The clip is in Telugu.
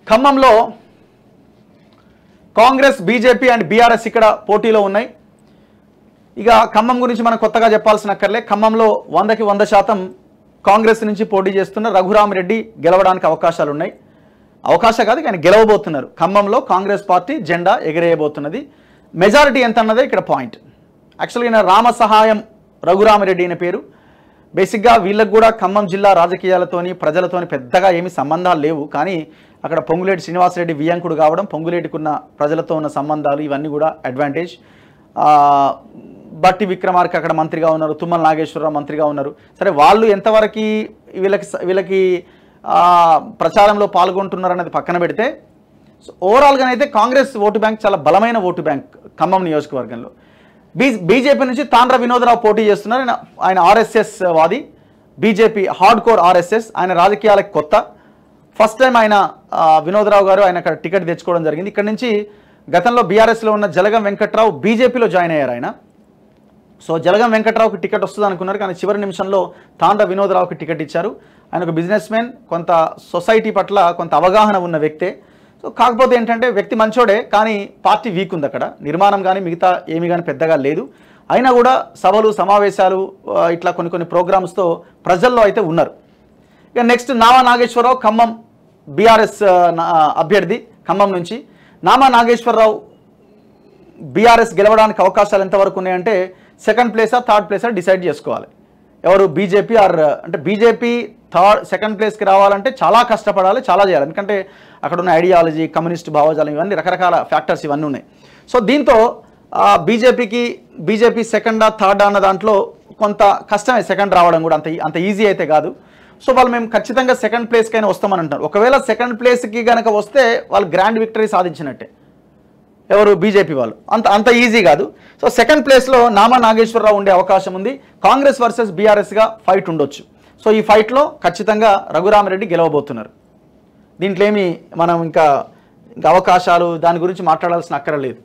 ఖమ్మంలో కాంగ్రెస్ బీజేపీ అండ్ బీఆర్ఎస్ ఇక్కడ పోటీలో ఉన్నాయి ఇక ఖమ్మం గురించి మనం కొత్తగా చెప్పాల్సిన అక్కర్లే ఖమ్మంలో వందకి వంద శాతం కాంగ్రెస్ నుంచి పోటీ చేస్తున్న రఘురామరెడ్డి గెలవడానికి అవకాశాలు ఉన్నాయి అవకాశం కాదు కానీ గెలవబోతున్నారు ఖమ్మంలో కాంగ్రెస్ పార్టీ జెండా ఎగిరేయబోతున్నది మెజారిటీ ఎంత అన్నదే ఇక్కడ పాయింట్ యాక్చువల్గా ఈయన రామ సహాయం రఘురామరెడ్డి అయిన పేరు బేసిక్గా వీళ్ళకి కూడా ఖమ్మం జిల్లా రాజకీయాలతోని ప్రజలతోని పెద్దగా ఏమీ సంబంధాలు లేవు కానీ అక్కడ పొంగులేటి శ్రీనివాసరెడ్డి వియంకుడు కావడం పొంగులేటికి ఉన్న ప్రజలతో ఉన్న సంబంధాలు ఇవన్నీ కూడా అడ్వాంటేజ్ ఆ, బట్టి విక్రమార్క అక్కడ మంత్రిగా ఉన్నారు తుమ్మల నాగేశ్వరరావు మంత్రిగా ఉన్నారు సరే వాళ్ళు ఎంతవరకు వీళ్ళకి స- వీళ్ళకి ఆ, ప్రచారంలో పాల్గొంటున్నారు అనేది పక్కన పెడితే సో ఓవరాల్గా అయితే కాంగ్రెస్ ఓటు బ్యాంక్ చాలా బలమైన ఓటు బ్యాంక్ ఖమ్మం నియోజకవర్గంలో బీ బీజేపీ నుంచి తాండ్ర వినోదరావు పోటీ చేస్తున్నారు ఆయన ఆయన ఆర్ఎస్ఎస్ వాది బీజేపీ హార్డ్ కోర్ ఆర్ఎస్ఎస్ ఆయన రాజకీయాలకు కొత్త ఫస్ట్ టైం ఆయన ఆ, వినోదరావు గారు ఆయన అక్కడ టికెట్ తెచ్చుకోవడం జరిగింది ఇక్కడ నుంచి గతంలో బీఆర్ఎస్లో ఉన్న జలగం వెంకట్రావు బీజేపీలో జాయిన్ అయ్యారు ఆయన సో జలగం వెంకట్రావుకి టికెట్ వస్తుంది అనుకున్నారు కానీ చివరి నిమిషంలో తాండ్ర వినోదరావుకి టికెట్ ఇచ్చారు ఆయన ఒక బిజినెస్ మ్యాన్ కొంత సొసైటీ పట్ల కొంత అవగాహన ఉన్న వ్యక్తే సో కాకపోతే ఏంటంటే వ్యక్తి మంచోడే కానీ పార్టీ వీక్ ఉంది అక్కడ నిర్మాణం కానీ మిగతా ఏమీ కానీ పెద్దగా లేదు అయినా కూడా సభలు సమావేశాలు ఆ, ఇట్లా కొన్ని కొన్ని ప్రోగ్రామ్స్తో ప్రజల్లో అయితే ఉన్నారు ఇక నెక్స్ట్ నామా నాగేశ్వరరావు ఖమ్మం బీఆర్ఎస్ అభ్యర్థి ఖమ్మం నుంచి నామా నాగేశ్వరరావు బీఆర్ఎస్ గెలవడానికి అవకాశాలు ఎంతవరకు ఉన్నాయంటే సెకండ్ ప్లేసా థర్డ్ ప్లేసా డిసైడ్ చేసుకోవాలి ఎవరు బీజేపీ ఆర్ అంటే బీజేపీ థర్డ్ సెకండ్ ప్లేస్కి రావాలంటే చాలా కష్టపడాలి చాలా చేయాలి ఎందుకంటే అక్కడ ఉన్న ఐడియాలజీ కమ్యూనిస్ట్ భావజాలం ఇవన్నీ రకరకాల ఫ్యాక్టర్స్ ఇవన్నీ ఉన్నాయి సో దీంతో బీజేపీకి బీజేపీ సెకండా థర్డ్ అన్న దాంట్లో కొంత కష్టమే సెకండ్ రావడం కూడా అంత అంత ఈజీ అయితే కాదు సో వాళ్ళు మేము ఖచ్చితంగా సెకండ్ ప్లేస్కైనా వస్తామని అంటారు ఒకవేళ సెకండ్ ప్లేస్కి కనుక వస్తే వాళ్ళు గ్రాండ్ విక్టరీ సాధించినట్టే ఎవరు బీజేపీ వాళ్ళు అంత అంత ఈజీ కాదు సో సెకండ్ ప్లేస్లో నామా నాగేశ్వరరావు ఉండే అవకాశం ఉంది కాంగ్రెస్ వర్సెస్ బీఆర్ఎస్గా ఫైట్ ఉండొచ్చు సో ఈ ఫైట్లో ఖచ్చితంగా రఘురామరెడ్డి గెలవబోతున్నారు దీంట్లో ఏమి మనం ఇంకా ఇంకా అవకాశాలు దాని గురించి మాట్లాడాల్సిన అక్కర లేదు